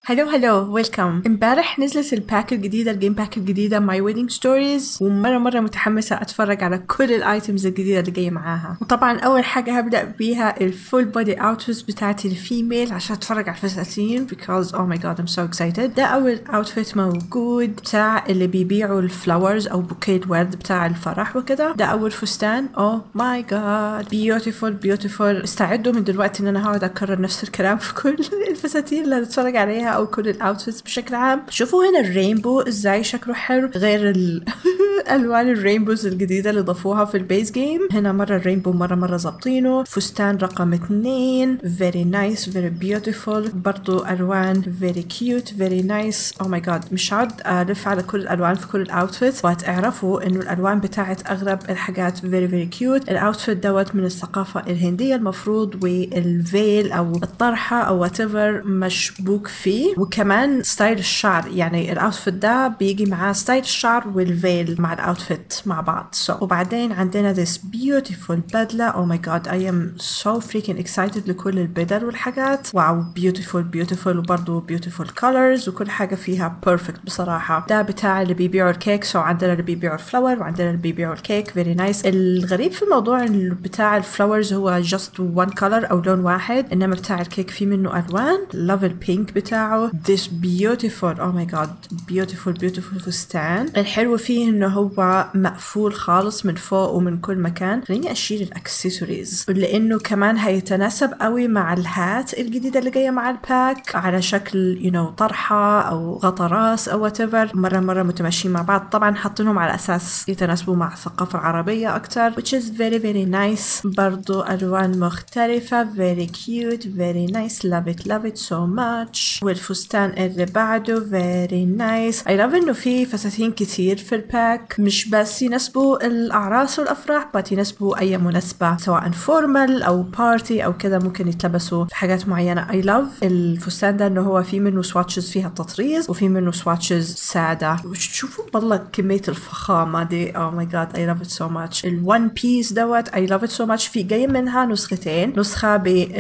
هلو هلو ويلكم امبارح نزلت الباك الجديدة الجيم باك الجديدة ماي ويدنج ستوريز ومرة مرة متحمسة اتفرج على كل الايتمز الجديدة اللي جايه معاها وطبعا اول حاجة هبدأ بيها الفول بودي اوتفيتس بتاعتي الفيميل عشان اتفرج على الفساتين because oh my god I'm so excited ده اول اوتفيت موجود بتاع اللي بيبيعوا الفلاورز او بوكيه ورد بتاع الفرح وكده ده اول فستان oh my god beautiful beautiful استعدوا من دلوقتي ان انا هقعد اكرر نفس الكلام في كل الفساتين اللي هنتفرج عليها او كل الاوتفيتس بشكل عام شوفوا هنا الرينبو ازاي شكله حلو غير ال... الوان الرينبوز الجديده اللي ضافوها في البيس جيم هنا مره الرينبو مره مره ظابطينه فستان رقم اتنين very nice very beautiful برضو الوان very cute very nice oh my god مش هقعد الف على كل الالوان في كل الاوتفيتس وهتعرفوا انه الالوان بتاعت اغلب الحاجات very very cute الاوتفيت دوت من الثقافه الهنديه المفروض والفيل او الطرحه او whatever مشبوك فيه وكمان ستايل الشعر يعني الاوتفيت ده بيجي معاه ستايل الشعر والفيل مع الاوتفيت مع بعض so. وبعدين عندنا this beautiful بدلة oh my god I am so freaking excited لكل البدل والحاجات واو beautiful beautiful وبرضه beautiful colors وكل حاجة فيها perfect بصراحة ده بتاع اللي بيبيعوا الكيك so عندنا اللي بيبيعوا الفلاور وعندنا اللي بيبيعوا الكيك very nice الغريب في الموضوع إنه بتاع الفلاورز هو just one color او لون واحد انما بتاع الكيك في منه الوان love البينك بتاعه this beautiful oh my god beautiful beautiful فستان الحلو فيه انه هو مقفول خالص من فوق ومن كل مكان خليني اشيل الاكسسوارز لانه كمان هيتناسب قوي مع الهات الجديده اللي جايه مع الباك على شكل يو you know, طرحه او غطا راس او whatever مره مره متماشيين مع بعض طبعا حاطينهم على اساس يتناسبوا مع الثقافه العربيه اكتر which is very very nice برضو الوان مختلفه very cute very nice love it love it so much والفستان اللي بعده very nice I love انه في فساتين كتير في الباك مش بس يناسبوا الاعراس والافراح بس يناسبوا اي مناسبه سواء فورمال او بارتي او كده ممكن يتلبسوا في حاجات معينه I love الفستان ده انه هو في منه سواتشز فيها تطريز وفي منه سواتشز ساده شوفوا والله كميه الفخامه دي oh my god I love it so much الون بيس دوت I love it so much في جاي منها نسختين نسخه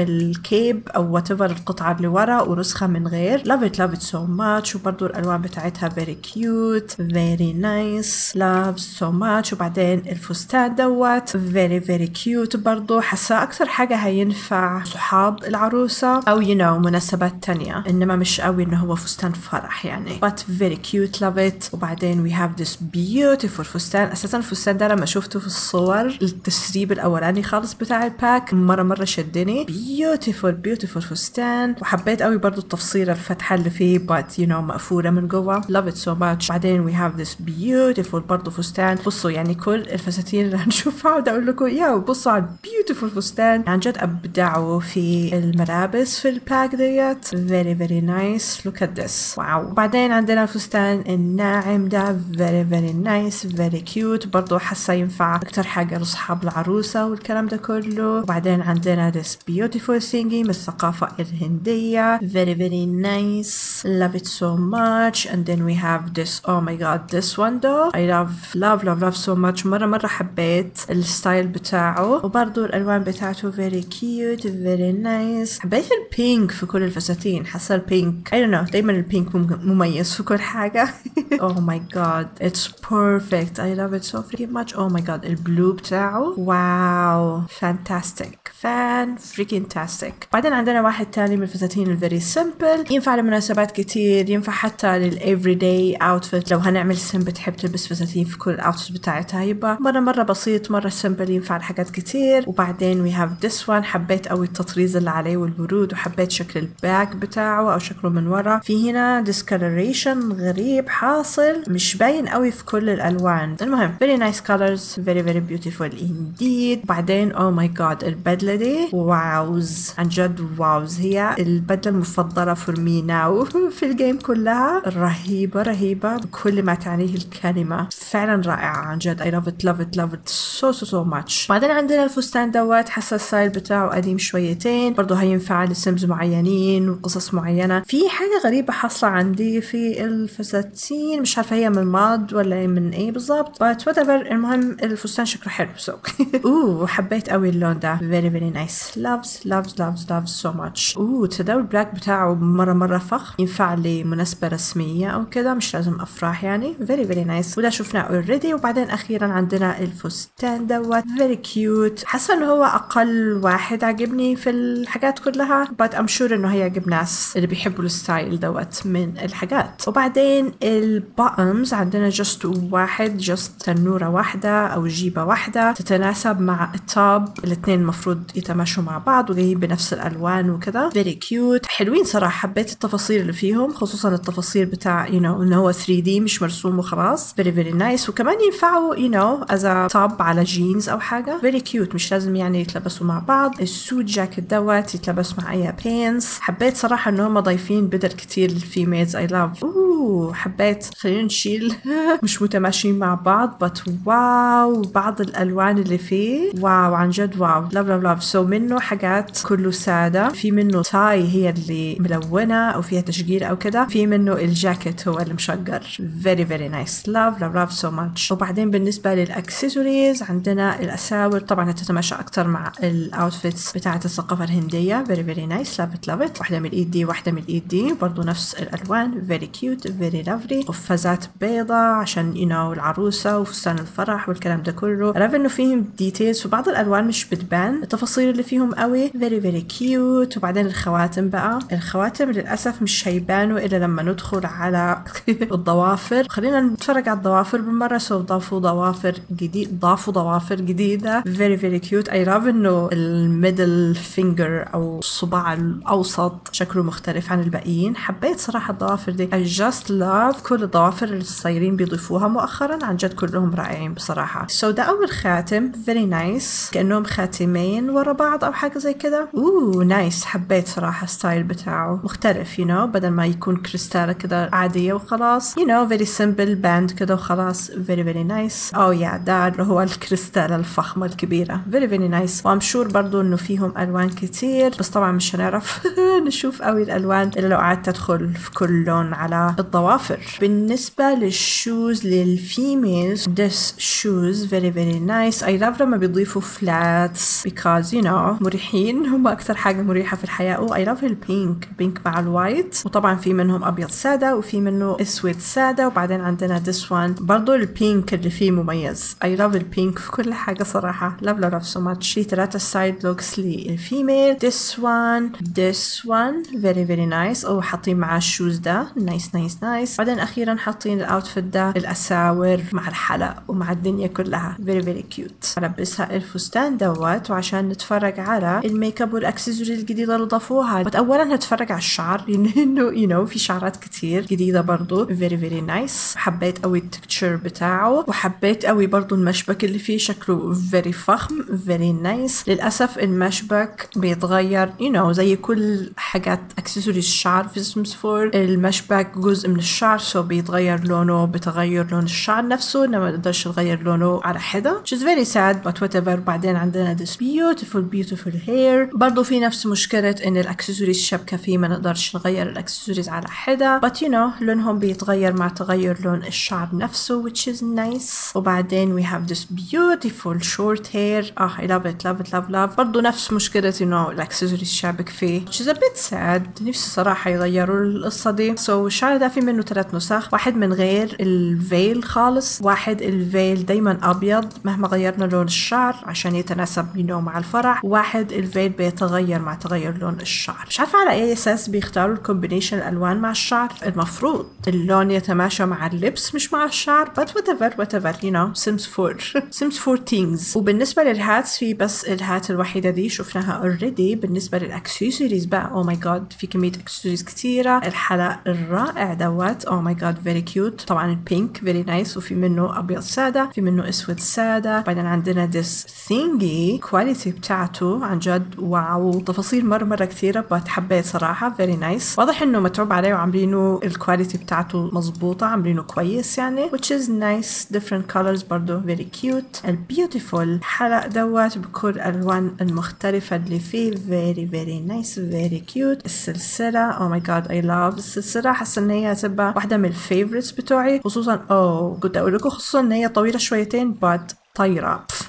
بالكيب او whatever القطعه اللي ورا ونسخه من غير love it love it so much وبرضو الالوان بتاعتها very cute very nice love so much وبعدين الفستان دوت very very cute برضو حاسة أكتر حاجة هينفع صحاب العروسة أو you know مناسبات تانية إنما مش قوي إنه هو فستان فرح يعني but very cute love it وبعدين we have this beautiful فستان أساسا الفستان ده لما شفته في الصور التسريب الأولاني خالص بتاع الباك مرة مرة شدني beautiful beautiful فستان وحبيت قوي برضو التفصيلة الفتحة اللي فيه but you know مقفولة من جوا love it so much بعدين we have this beautiful برضو فستان بصوا يعني كل الفساتين اللي هنشوفها اقعد اقول لكم يا بصوا على beautiful فستان عن جد ابدعوا في الملابس في الباك ديت very very nice look at this واو وبعدين عندنا الفستان الناعم ده very very nice very cute برضو حاسة ينفع اكتر حاجة لاصحاب العروسة والكلام ده كله وبعدين عندنا this beautiful thingy من الثقافة الهندية very very nice love it so much and then we have this oh my god this one though I love love love love so much مرة مرة حبيت الستايل بتاعه وبرضو الألوان بتاعته very cute very nice حبيت البينك في كل الفساتين حاسة البينك I don't know دايما البينك مميز في كل حاجة oh my god it's perfect I love it so freaking much oh my god البلو بتاعه واو fantastic فان فريكين تاستيك بعدين عندنا واحد تاني من الفساتين الفيري سمبل ينفع لمناسبات كتير ينفع حتى للافري داي اوتفيت لو هنعمل سم بتحب تلبس فساتين في كل الاوتفيت بتاعتها يبقى مرة مرة بسيط مرة سمبل ينفع لحاجات كتير وبعدين وي هاف ذس وان حبيت قوي التطريز اللي عليه والورود وحبيت شكل الباك بتاعه او شكله من ورا في هنا discoloration غريب حاصل مش باين قوي في كل الالوان المهم very nice colors very very beautiful indeed بعدين oh my god البدلة دي واوز عن جد واوز هي البدلة المفضلة فور مي ناو في الجيم كلها رهيبة رهيبة بكل ما تعنيه الكلمة فعلا رائعة عن جد I love it love it love it so so so much بعدين عندنا الفستان دوت حاسة الستايل بتاعه قديم شويتين برضه هينفع لسيمز معينين وقصص معينة في حاجة غريبة حاصلة عندي في الفساتين مش عارفة هي من ماد ولا من ايه بالظبط but whatever المهم الفستان شكله حلو so اوه حبيت قوي اللون ده very very very nice loves loves loves loves so much اوه تصدقوا البلاك بتاعه مرة مرة فخم ينفع لمناسبة رسمية او كده مش لازم افراح يعني very very nice وده شفناه already وبعدين اخيرا عندنا الفستان دوت very cute حاسة انه هو اقل واحد عجبني في الحاجات كلها but I'm sure انه هيعجب ناس اللي بيحبوا الستايل دوت من الحاجات وبعدين البottoms عندنا just واحد just تنورة واحدة او جيبة واحدة تتناسب مع التوب الاثنين المفروض يتماشوا مع بعض وجايين بنفس الالوان وكذا very cute حلوين صراحة حبيت التفاصيل اللي فيهم خصوصا التفاصيل بتاع you know انه هو 3D مش مرسوم وخلاص very very nice وكمان ينفعوا you know as a top على جينز او حاجة very cute مش لازم يعني يتلبسوا مع بعض السوت جاكيت دوت يتلبس مع اي بينز حبيت صراحة ان هم ضايفين بدل كتير للفيميلز اي لاف اوه حبيت خلينا نشيل مش متماشيين مع بعض بس واو بعض الالوان اللي فيه واو عن جد واو لاف لاف لاف سو منه حاجات كله سادة في منه تاي هي اللي ملونة او فيها تشجير او كده في منه الجاكيت هو اللي مشجر very very nice love love love so much وبعدين بالنسبة للاكسسوارز عندنا الاساور طبعا هتتماشى اكتر مع الاوتفيتس بتاعة الثقافة الهندية very very nice love it love it واحدة من الايد دي واحدة من الايد دي برضو نفس الالوان very cute very lovely قفازات بيضة عشان you know العروسة وفستان الفرح والكلام ده كله عرف انه فيهم ديتيلز في بعض الالوان مش بتبان التفاصيل اللي فيهم قوي very very cute وبعدين الخواتم بقى الخواتم للاسف مش هيبانوا الا لما ندخل على الضوافر خلينا نتفرج على الضوافر بالمره سو ضافوا ضوافر جديد ضافوا ضوافر جديده very very cute I love انه الميدل فينجر او الصباع الاوسط شكله مختلف عن الباقيين حبيت صراحه الضوافر دي I just love كل الضوافر اللي الصايرين بيضيفوها مؤخرا عن جد كلهم رائعين بصراحه سو so ده اول خاتم very nice كانهم خاتمين ورا بعض او حاجه زي كده اوه نايس حبيت صراحه الستايل بتاعه مختلف you know بدل ما يكون كريستالة كده عادية وخلاص you know very simple band كده وخلاص very very nice oh yeah ده اللي هو الكريستالة الفخمة الكبيرة very very nice وام شور برضو انه فيهم الوان كتير بس طبعا مش هنعرف نشوف قوي الالوان الا لو قعدت ادخل في كل لون على الضوافر بالنسبة للشوز للفيميلز this shoes very very nice I love لما بيضيفوا flats because you know مريحين هم اكتر حاجة مريحة في الحياة و I love البينك بينك مع الوايت وطبعا في منهم ابيض سادة وفي منه اسود سادة وبعدين عندنا this one برضو البينك اللي فيه مميز I love البينك في كل حاجة صراحة love love love so much في ثلاثة سايد لوكس للفيميل this one this one very very nice او حاطين معاه الشوز ده نايس نايس نايس بعدين اخيرا حاطين الاوتفيت ده الاساور مع الحلق ومع الدنيا كلها very very cute البسها الفستان دوت وعشان نتفرج على الميك اب والاكسسوارز الجديدة اللي ضافوها بس اولا هتفرج على الشعر لانه يو نو في شعرات كتير جديدة برضو very very nice حبيت قوي التكتشر بتاعه وحبيت قوي برضو المشبك اللي فيه شكله very فخم very nice للأسف المشبك بيتغير you know زي كل حاجات اكسسوارز الشعر في سيمز 4 المشبك جزء من الشعر سو بيتغير لونه بتغير لون الشعر نفسه انما ما نقدرش نغير لونه على حدا which is very sad but whatever بعدين عندنا this beautiful beautiful hair برضو في نفس مشكلة ان الاكسسوارز الشبكة فيه ما نقدرش نغير الاكسسوارز على حدا but you know لونهم بيتغير مع تغير لون الشعر نفسه which is nice وبعدين we have this beautiful short hair اه I love it love it love love برضو نفس مشكلة انه الاكسسوارز الشابك فيه which is a bit sad نفسي صراحة يغيروا القصة دي so الشعر ده في منه ثلاث نسخ واحد من غير الفيل خالص واحد الفيل دايما ابيض مهما غيرنا لون الشعر عشان يتناسب you know مع الفرح واحد الفيل بيتغير مع تغير لون الشعر مش عارفة على اي اساس بيختاروا الكومبينيشن الالوان مع الشعر المفروض اللون يتماشى مع اللبس مش مع الشعر but whatever whatever you know Sims 4 Sims 4 things وبالنسبة للهاتس في بس الهات الوحيدة دي شفناها already بالنسبة للاكسسوارز بقى oh my god في كمية اكسسوارز كتيرة الحلق الرائع دوت oh my god very cute طبعا البينك very nice وفي منه ابيض سادة في منه اسود سادة بعدين عندنا this thingy كواليتي بتاعته عن جد واو تفاصيل مرة مرة كتيرة but حبيت صراحة very nice واضح انه متعوب عليه وعاملينه الكواليتي بتاعته مظبوطة عاملينه كويس يعني which is nice different colors برضو very cute ال beautiful حلق دوت بكل الالوان المختلفة اللي فيه very very nice very cute السلسلة oh my god I love السلسلة حاسة ان هي هتبقى واحدة من الفيفوريتس بتوعي خصوصا oh كنت اقول لكم خصوصا ان هي طويلة شويتين but طايرة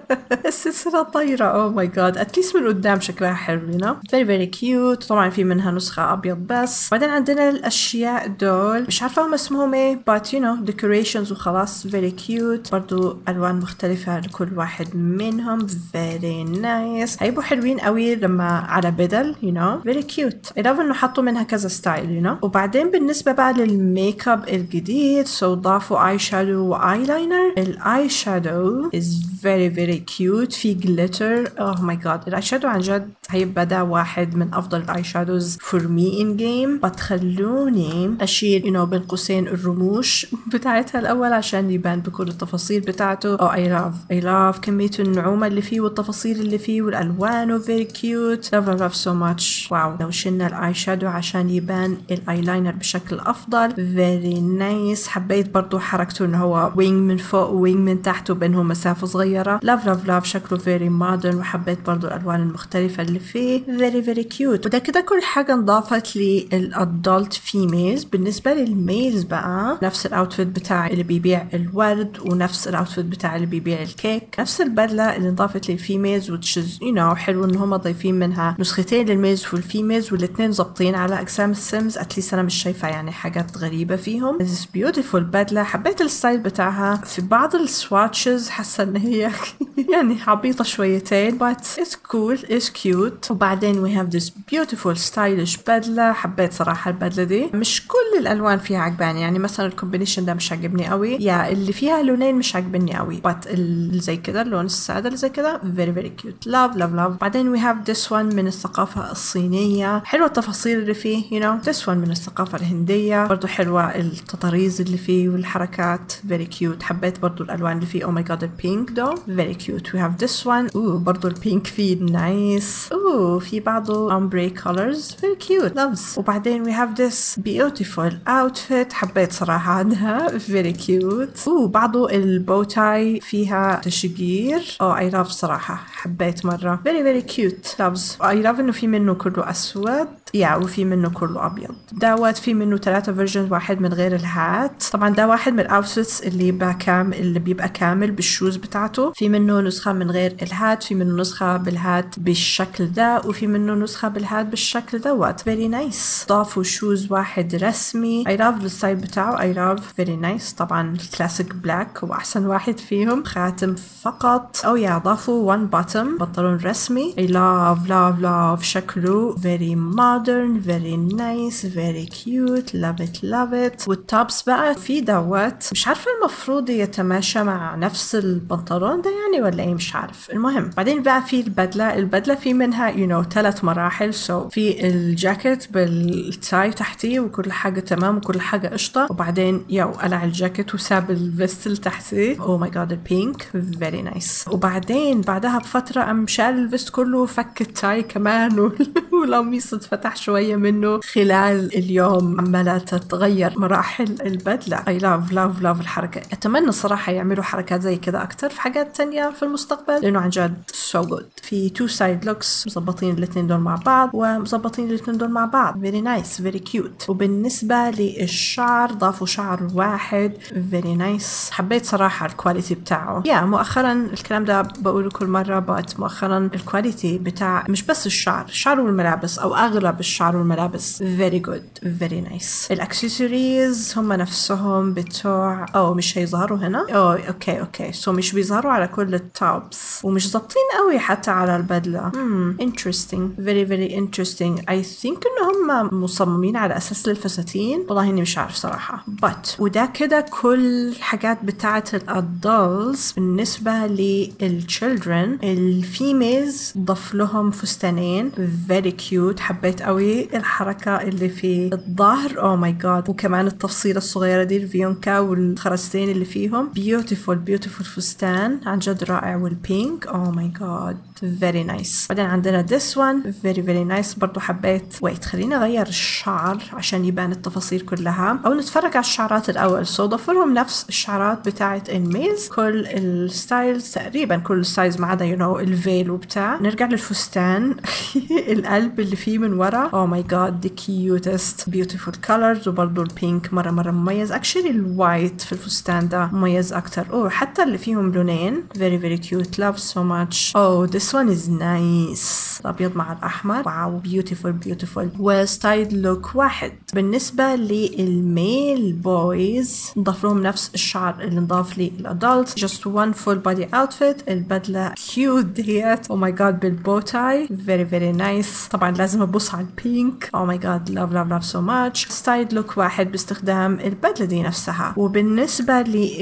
السلسلة طايرة اوه ماي جاد اتليست من قدام شكلها حلو you know very very cute طبعا في منها نسخة ابيض بس بعدين عندنا الاشياء دول مش عارفة هم اسمهم ايه but you know decorations وخلاص very cute برضو الوان مختلفة لكل واحد منهم very nice هيبقوا حلوين قوي لما على بدل you know very cute I love انه حطوا منها كذا ستايل you know وبعدين بالنسبة بقى للميك اب الجديد so ضافوا اي شادو واي لاينر الاي شادو is very very cute في جليتر oh my god الاي شادو عن جد هيبقى ده واحد من افضل الاي شادوز for me in game but خلوني اشيل you know بين قوسين الرموش بتاعتها الاول عشان يبان بكل التفاصيل بتاعته oh I love I love كمية النعومة اللي فيه والتفاصيل اللي فيه والالوان very cute love love love so much واو لو شلنا الاي شادو عشان يبان الاي لاينر بشكل افضل very nice حبيت برضو حركته انه هو وينج من فوق وينج من تحت وبينهم مسافة صغيرة love love love شكله very modern وحبيت برضو الالوان المختلفة اللي فيه very very cute وده كده كل حاجة انضافت للادلت فيميلز بالنسبة للميلز بقى نفس الاوتفيت بتاع اللي بيبيع الورد ونفس الاوتفيت بتاع اللي بيبيع الكيك نفس البدلة اللي انضافت للفيميلز which is you know حلو ان هم ضايفين منها نسختين للميلز والفيميلز والاثنين ظابطين على اجسام السيمز اتليست انا مش شايفة يعني حاجات غريبة فيهم this beautiful بدلة حبيت الستايل بتاعها في بعض السواتشز حاسة ان هي يعني عبيطة شويتين but it's cool it's cute وبعدين we have this beautiful stylish بدلة حبيت صراحة البدلة دي مش كل الالوان فيها عجباني يعني مثلا الكومبينيشن ده مش عاجبني قوي يا اللي فيها لونين مش عاجبني قوي but اللي زي كده اللون السادة اللي زي كده very very cute love love love بعدين we have this one من الثقافة الصينية حلوة التفاصيل اللي فيه you know this one من الثقافة الهندية برضو حلوة التطاريز اللي فيه والحركات very cute حبيت برضو الألوان اللي فيه oh my god البينك ده very cute we have this one اوه برضو البينك فيه nice اوه في بعضه ombre colors very cute loves وبعدين we have this beautiful outfit حبيت صراحة عنها very cute اوه بعضه البوتاي فيها تشجير oh I love صراحة حبيت مرة very very cute loves I love انه في منه كله اسود يا وفي منه كله ابيض دوت في منه ثلاثة فيرجن واحد من غير الهات طبعا ده واحد من الاوتفيتس اللي يبقى كامل اللي بيبقى كامل بالشوز بتاعته في منه نسخة من غير الهات في منه نسخة بالهات بالشكل ده وفي منه نسخة بالهات بالشكل دوت very nice ضافوا شوز واحد رسمي I love الستايل بتاعه I love very nice طبعا الكلاسيك بلاك هو احسن واحد فيهم خاتم فقط او يا ضافوا one bottom بنطلون رسمي I love love love شكله very modern very nice very cute love it love it والتوبس بقى في دوت مش عارفة المفروض يتماشى مع نفس البنطلون ده يعني ولا ايه مش عارف المهم بعدين بقى في البدلة البدلة في منها you know ثلاث مراحل so في الجاكيت بالتاي تحتيه وكل حاجة تمام وكل حاجة قشطة وبعدين يو قلع الجاكيت وساب الفيست اللي تحتيه او ماي جاد البينك فيري نايس وبعدين بعدها بفترة قام شال الفيست كله وفك التاي كمان وال- والقميص اتفتح شوية منه خلال اليوم عمالة تتغير مراحل البدلة I love love love الحركة أتمنى صراحة يعملوا حركات زي كده أكتر في حاجات تانية في المستقبل لأنه عن جد so good في two side looks مظبطين الاتنين دول مع بعض ومظبطين الاتنين دول مع بعض very nice very cute وبالنسبة للشعر ضافوا شعر واحد very nice حبيت صراحة الكواليتي بتاعه يا مؤخرا الكلام ده بقوله كل مرة بقت مؤخرا الكواليتي بتاع مش بس الشعر الشعر والملابس أو أغلب الشعر والملابس very good very nice الاكسسوارز هم نفسهم بتوع أو مش هيظهروا هنا أو أوكي أوكي سو مش بيظهروا على كل التوبس ومش ظابطين قوي حتى على البدلة hmm interesting very very interesting I think إن هم مصممين على أساس للفساتين والله إني مش عارف صراحة but وده كده كل الحاجات بتاعة الادلتس بالنسبة للchildren الفيميلز ضاف لهم فستانين very cute حبيت قوي الحركة اللي في الظهر oh my god وكمان التفصيلة الصغيرة دي الفيونكا والخرستين اللي فيهم beautiful beautiful فستان عن جد رائع والبينك oh my god very nice بعدين عندنا this one very very nice برضو حبيت ويت خليني اغير الشعر عشان يبان التفاصيل كلها او نتفرج على الشعرات الاول سو ضفوا لهم نفس الشعرات بتاعت الميز كل الستايلز تقريبا كل الستايلز ما عدا يو نو الفيل وبتاع نرجع للفستان القلب اللي فيه من ورا او ماي جاد ذا كيوتست بيوتيفول كولرز وبرضه البينك مره مره مميز اكشلي الوايت في الفستان ده مميز اكتر اوه حتى اللي فيهم لونين very very cute love so much oh this one is nice الابيض مع الاحمر واو beautiful beautiful وستايل لوك واحد بالنسبه للميل بويز نضاف لهم نفس الشعر اللي نضاف للادلت just one full body outfit البدله كيوت ديت او ماي جاد بالبوتاي very very nice طبعا لازم ابص على البينك او ماي جاد love love love so much ستايل لوك واحد باستخدام البدله دي نفسها وبالنسبه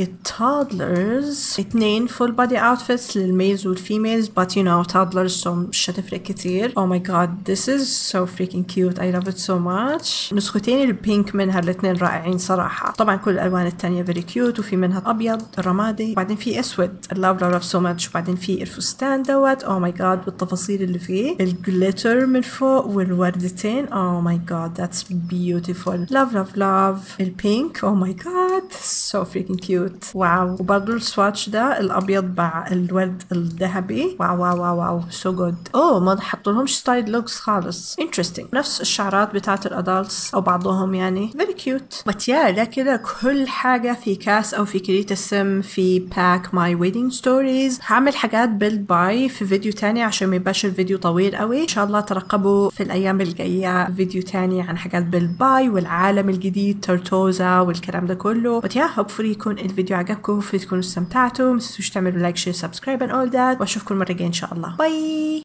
للتادلرز اثنين full body outfits للميلز والفيميلز but you know toddlers so مش هتفرق كتير oh my god this is so freaking cute I love it so much نسختين البينك منها الاثنين رائعين صراحة طبعا كل الالوان التانية very cute وفي منها الابيض الرمادي وبعدين في اسود I love love love so much وبعدين في الفستان دوت oh my god بالتفاصيل اللي فيه الجليتر من فوق والوردتين oh my god that's beautiful love love love البينك oh my god so freaking cute واو وبرضه السواتش ده الابيض مع الورد الذهبي واو واو واو واو so good اوه ما حطوا لهمش ستايل لوكس خالص interesting نفس الشعرات بتاعت الادلتس او بعضهم يعني very cute but yeah ده كده كل حاجة في كاس او في كريتا سم في باك ماي ويدنج ستوريز هعمل حاجات بيلد باي في فيديو تاني عشان ما يبقاش الفيديو طويل قوي ان شاء الله ترقبوا في الايام الجاية فيديو تاني عن حاجات بيلد باي والعالم الجديد تورتوزا والكلام ده كله but yeah hopefully يكون الفيديو عجبكم وفي تكونوا استمتعتوا ما تنسوش تعملوا لايك شير سبسكرايب and all that واشوفكم المرة الجاية ان شاء الله باي